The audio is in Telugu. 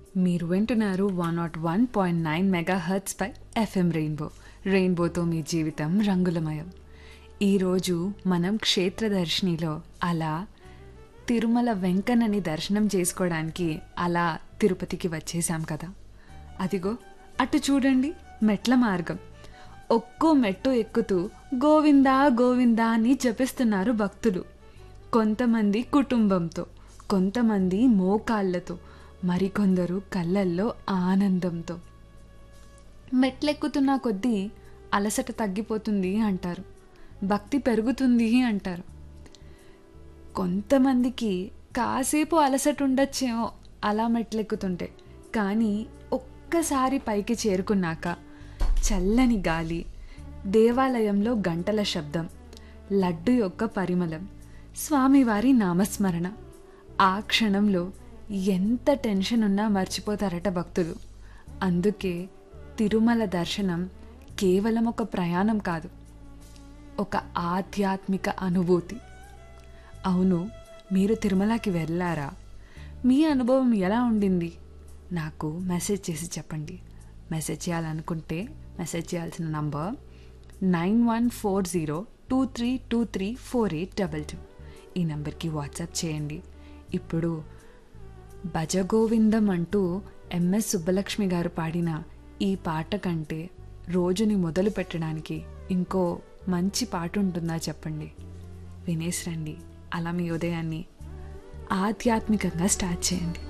మీరు వింటున్నారు one naught one point nine megahertz పై ఎఫ్ఎం రెయిన్బో రెయిన్బోతో మీ జీవితం రంగులమయం ఈరోజు మనం క్షేత్రదర్శినిలో అలా తిరుమల వెంకన్నని దర్శనం చేసుకోవడానికి అలా తిరుపతికి వచ్చేసాం కదా అదిగో అటు చూడండి మెట్ల మార్గం ఒక్కో మెట్టు ఎక్కుతూ గోవిందా గోవిందా అని జపిస్తున్నారు భక్తులు కొంతమంది కుటుంబంతో కొంతమంది మోకాళ్ళతో మరికొందరు కళ్ళల్లో ఆనందంతో మెట్లెక్కుతున్న కొద్దీ అలసట తగ్గిపోతుంది అంటారు భక్తి పెరుగుతుంది అంటారు కొంతమందికి కాసేపు అలసట ఉండొచ్చేమో అలా మెట్లెక్కుతుంటే కానీ ఒక్కసారి పైకి చేరుకున్నాక చల్లని గాలి దేవాలయంలో గంటల శబ్దం లడ్డు యొక్క పరిమళం స్వామివారి నామస్మరణ ఆ క్షణంలో ఎంత టెన్షన్ ఉన్నా మర్చిపోతారట భక్తులు అందుకే తిరుమల దర్శనం కేవలం ఒక ప్రయాణం కాదు ఒక ఆధ్యాత్మిక అనుభూతి అవును మీరు తిరుమలకి వెళ్ళారా మీ అనుభవం ఎలా ఉండింది నాకు మెసేజ్ చేసి చెప్పండి మెసేజ్ చేయాలనుకుంటే మెసేజ్ చేయాల్సిన number nine one four zero two three two three four eight double two ఈ నెంబర్కి వాట్సాప్ చేయండి ఇప్పుడు భజగోవిందం అంటూ ఎంఎస్ సుబ్బలక్ష్మి గారు పాడిన ఈ పాట కంటే రోజుని మొదలు పెట్టడానికి ఇంకో మంచి పాట ఉంటుందా చెప్పండి వినేసి రండి అలా మీ ఉదయాన్ని ఆధ్యాత్మికంగా స్టార్ట్ చేయండి